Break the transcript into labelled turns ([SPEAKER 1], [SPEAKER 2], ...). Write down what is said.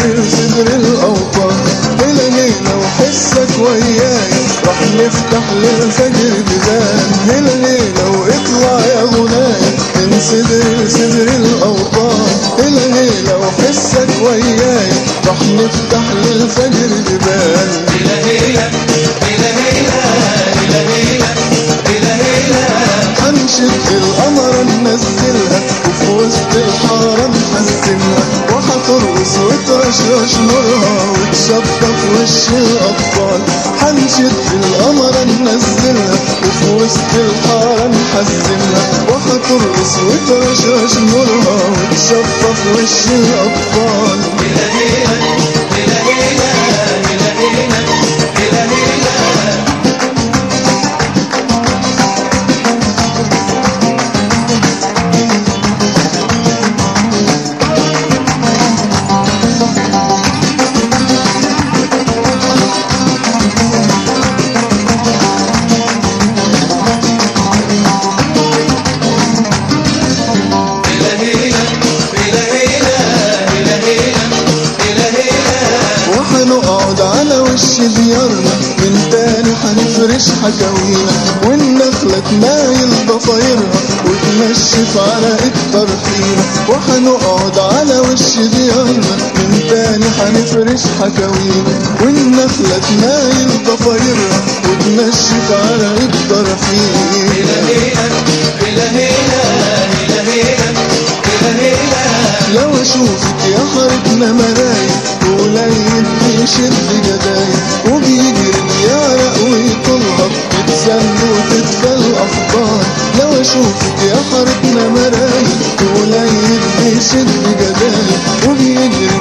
[SPEAKER 1] صدر صدر الأوطان هلا هلا وحسك وياي راح نفتح للفجر بيبان هلا هلا واطلع يا غناي من صدر صدر الأوطان هلا هلا وحسك وياي راح نفتح للفجر بيبان
[SPEAKER 2] هيلا هيلا هيلا هيلا هيلا هيلا هيلا
[SPEAKER 1] هنشد القمر ننزلها وفي وسط الحارة نحزنها وهترقص وترشرش نورها وتشطف وش الأطفال هنشد القمر ننزلها وفي وسط الحارة نحزنها وهترقص وترشرش نورها وتشطف وش الأطفال
[SPEAKER 2] هيلا هيلا هيلا هيلا هيلا هيلا هيلا هيلا هيلا هيلا هيلا هيلا هيلا هيلا هيلا هيلا
[SPEAKER 1] وحنقعد على وش ديارنا من تاني حنفرش حكاوينا والنخلة تمايل ضفايرها وتنشف على الترحيلة وحنقعد على وش ديارنا من تاني حنفرش حكاوينا والنخلة تمايل ضفايرها وتنشف على الترحيلة
[SPEAKER 2] هيلا هيلا هيلا هيلا هيلا هيلا هيلا هيلا
[SPEAKER 1] لو اشوفك يا حارتنا مرايا قليل بيشد جدايا وبيجري يعرق ويطلها يتسل وتتسل الافكار لو اشوفك يا حارتنا مرايا قليل بيشد جدايا وبيجري